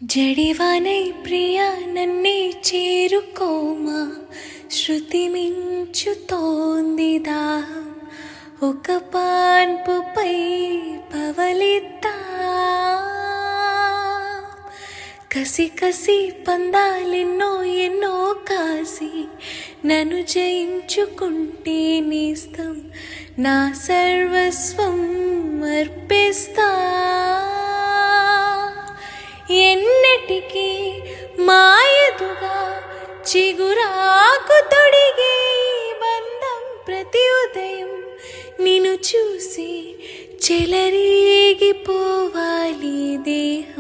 జడివానై ప్రియా నన్నే చేరుకోమా శృతి మించుతోంది దాహం ఒక పాన్పుపై పవలిద్దా కసి కసి పందాలెన్నో ఎన్నో కాసి నన్ను జయించుకుంటే నేస్తం నా సర్వస్వం అర్పిస్తా ఎన్నటికీ మాయదుగా చిగురాకు తొడిగే బంధం ప్రతి ఉదయం నిన్ను చూసి చెలరేగిపోవాలి దేహం